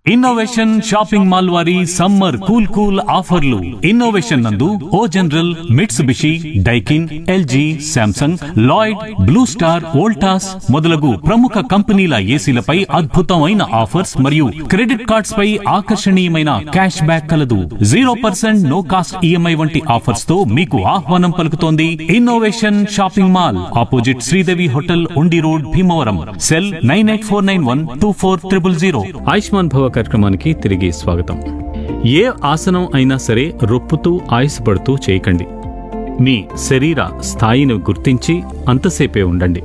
innovation shopping mall వారి summer cool cool ఆఫర్లు innovation నందు O General Mitsubishi Daikin LG Samsung Lloyd Blue Star Voltas మొదలగు ప్రముఖ కంపెనీల ఏసీలపై అద్భుతమైన ఆఫర్స్ మరియు క్రెడిట్ కార్డ్స్ పై ఆకర్షణీయమైన క్యాష్ బ్యాక్ కలదు zero percent no cost EMI వంటి ఆఫర్స్ తో మీకు ఆహ్వానం పలుకుతోంది innovation shopping mall opposite Sridevi hotel Undi road Bhimavaram cell nine eight four nine one two four triple zero Ayushman Bhava కార్యక్రమానికి తిరిగి స్వాగతం ఏ ఆసనం అయినా సరే రొప్పుతూ ఆయుసపడుతూ చేయకండి మీ శరీర స్థాయిని గుర్తించి అంతసేపే ఉండండి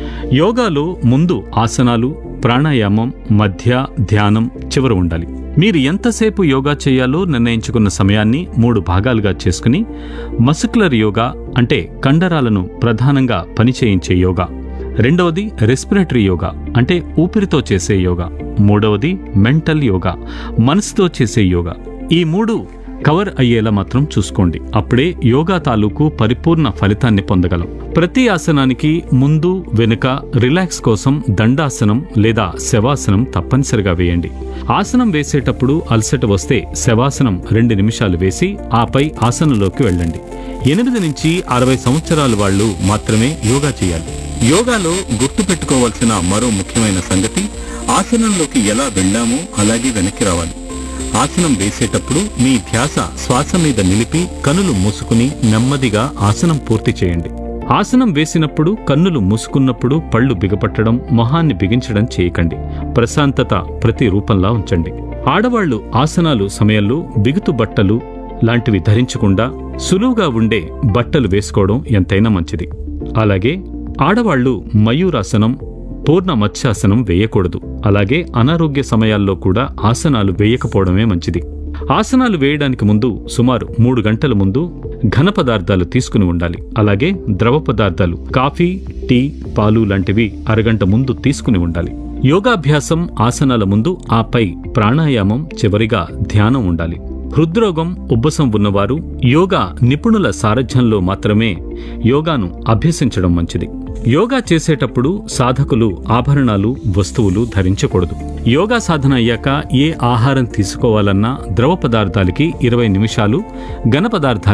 యోగాలో ముందు ఆసనాలు ప్రాణాయామం మధ్య ధ్యానం చివర ఉండాలి మీరు ఎంతసేపు యోగా చేయాలో నిర్ణయించుకున్న సమయాన్ని మూడు భాగాలుగా చేసుకుని మస్కులర్ యోగా అంటే కండరాలను ప్రధానంగా పనిచేయించే యోగా రెండవది రెస్పిరేటరీ యోగా అంటే ఊపిరితో చేసే యోగా మూడవది మెంటల్ యోగా మనసుతో చేసే యోగా ఈ మూడు కవర్ అయ్యేలా మాత్రం చూసుకోండి అప్పుడే యోగా తాలూకు పరిపూర్ణ ఫలితాన్ని పొందగలం ప్రతి ఆసనానికి ముందు వెనుక రిలాక్స్ కోసం దండాసనం లేదా శవాసనం తప్పనిసరిగా వేయండి ఆసనం వేసేటప్పుడు అలసట వస్తే శవాసనం రెండు నిమిషాలు వేసి ఆపై ఆసనంలోకి వెళ్ళండి ఎనిమిది నుంచి అరవై సంవత్సరాల వాళ్ళు మాత్రమే యోగా చేయాలి యోగాలో గుర్తుపెట్టుకోవాల్సిన మరో ముఖ్యమైన సంగతి ఆసనంలోకి ఎలా వెళ్ళామో అలాగే వెనక్కి రావాలి ఆసనం వేసేటప్పుడు మీ ధ్యాస శ్వాస మీద నిలిపి కనులు మూసుకుని నెమ్మదిగా ఆసనం పూర్తి చేయండి ఆసనం వేసినప్పుడు కన్నులు మూసుకున్నప్పుడు పళ్ళు బిగపట్టడం మొహాన్ని బిగించడం చేయకండి ప్రశాంతత ప్రతి రూపంలా ఉంచండి ఆడవాళ్లు ఆసనాలు సమయంలో బిగుతు బట్టలు లాంటివి ధరించకుండా సులువుగా ఉండే బట్టలు వేసుకోవడం ఎంతైనా మంచిది అలాగే ఆడవాళ్లు మయూరాసనం పూర్ణ మత్స్యాసనం వేయకూడదు అలాగే అనారోగ్య సమయాల్లో కూడా ఆసనాలు వేయకపోవడమే మంచిది ఆసనాలు వేయడానికి ముందు సుమారు మూడు గంటల ముందు ఘన పదార్థాలు తీసుకుని ఉండాలి అలాగే ద్రవ పదార్థాలు కాఫీ టీ పాలు లాంటివి అరగంట ముందు తీసుకుని ఉండాలి యోగాభ్యాసం ఆసనాల ముందు ఆపై ప్రాణాయామం చివరిగా ధ్యానం ఉండాలి హృద్రోగం ఉబ్బసం ఉన్నవారు యోగా నిపుణుల సారథ్యంలో మాత్రమే యోగాను అభ్యసించడం మంచిది యోగా చేసేటప్పుడు సాధకులు ఆభరణాలు వస్తువులు ధరించకూడదు యోగా సాధన అయ్యాక ఏ ఆహారం తీసుకోవాలన్నా ద్రవ పదార్థాలకి ఇరవై నిమిషాలు ఘన పదార్థాలకి